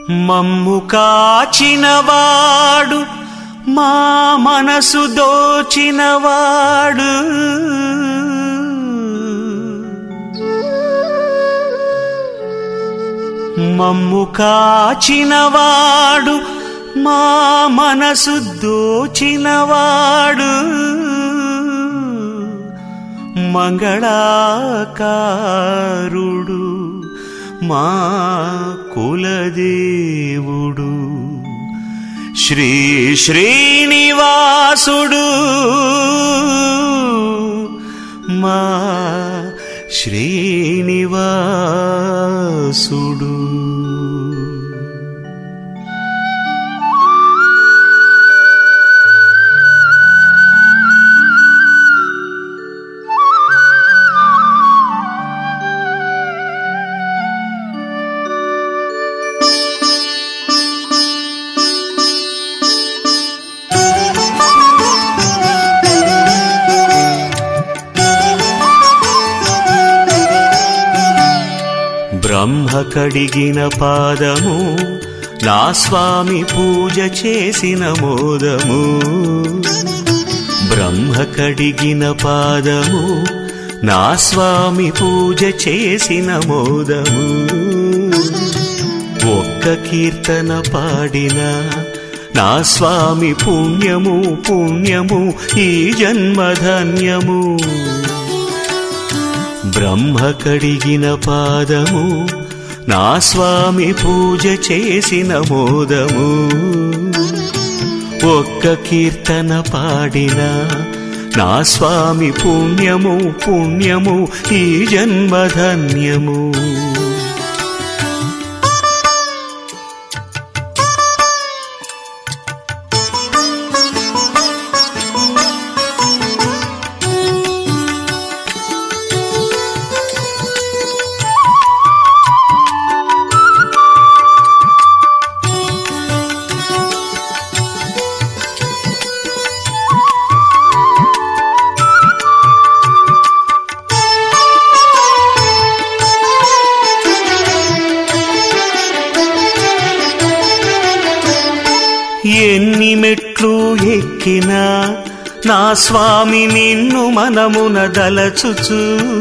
మమ్ము కాచినవాడు మా మనసు దోచినవాడు మమ్ము కాచినవాడు మా మనసు దోచినవాడు మంగళాకారుడు మా కులదేవుడు శ్రీ శ్రీనివాసుడు మా శ్రీనివాసుడు బ్రహ్మ కడిగిన పాదము నా స్వామి పూజ చేసిన మోదము బ్రహ్మ కడిగిన పాదము నా స్వామి పూజ చేసిన మోదము ఒక్క కీర్తన పాడిన నా స్వామి పుణ్యము పుణ్యము ఈ జన్మధన్యము బ్రహ్మ కడిగిన పాదము నా స్వామి పూజ చేసిన మోదము ఒక్క కీర్తన పాడిన నా స్వామి పుణ్యము పుణ్యము ఈ జన్మధన్యము ఎన్ని మెట్లు ఎక్కినా నా స్వామి నిన్ను మనమున దలచుచు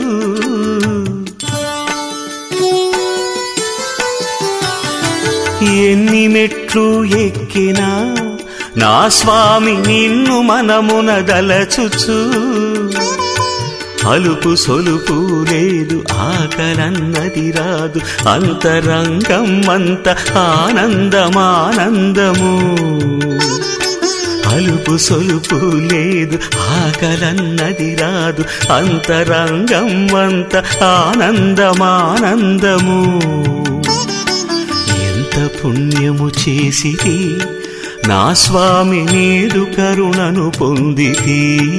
ఎన్ని మెట్లు ఎక్కినా నా స్వామి నిన్ను మనమున దలచుచు అలుపు సొలుపు లేదు ఆకలన్నది రాదు అంతరంగం అంత ఆనందమానందము అలుపు సొలుపు లేదు ఆకలన్నది రాదు అంతరంగం అంత ఆనందమానందము ఎంత పుణ్యము చేసిది నా స్వామి నీదు కరుణను పొందితి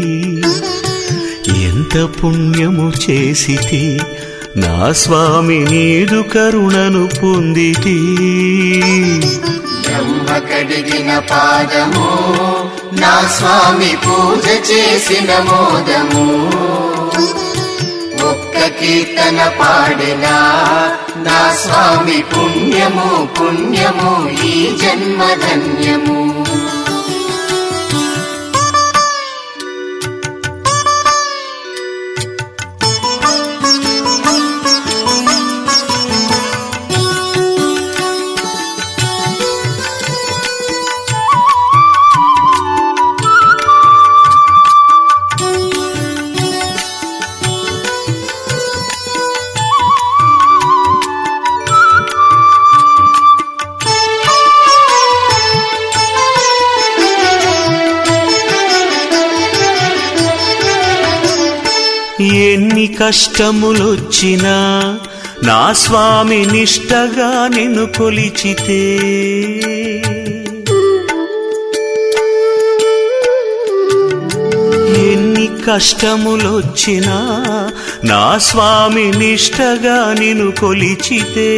ఎంత పుణ్యము చేసితి నా స్వామి నీదు కరుణను పొందితి బ్రహ్మ కడిగిన పాదము నా స్వామి పూజ చేసిన మోదము ఒక్క కీర్తన పాడిన నా స్వామి పుణ్యము పుణ్యము ఈ జన్మధన్యము ఎన్ని కష్టములొచ్చినా నా స్వామి నిష్టగా నిన్ను కొలిచితే ఎన్ని కష్టములొచ్చినా నా స్వామి నిష్టగా నిన్ను కొలిచితే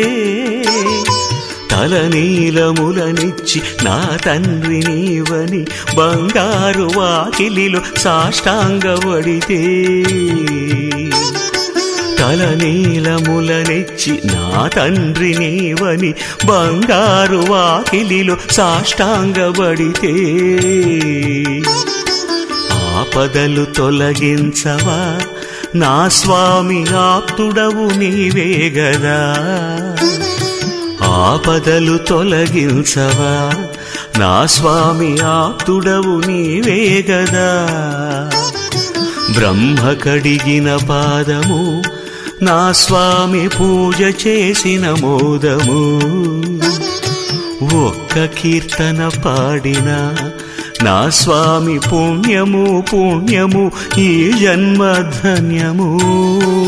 తలనీలములనిచ్చి నా తండ్రి నీవని బంగారు వాకిలిలో సాష్టాంగవడితే తలనీలములనెచ్చి నా తండ్రి నీవని బంగారు వాకిలిలో సాష్టాంగబడితే ఆపదలు తొలగించవా నా స్వామి ఆప్తుడవు నీవే గదా ఆపదలు తొలగించవా నా స్వామి ఆప్తుడవు నీవే గదా బ్రహ్మ కడిగిన పాదము నా స్వామి పూజ చేసిన మోదము ఒక్క కీర్తన పాడిన నా స్వామి పుణ్యము పుణ్యము ఈ జన్మ ధన్యము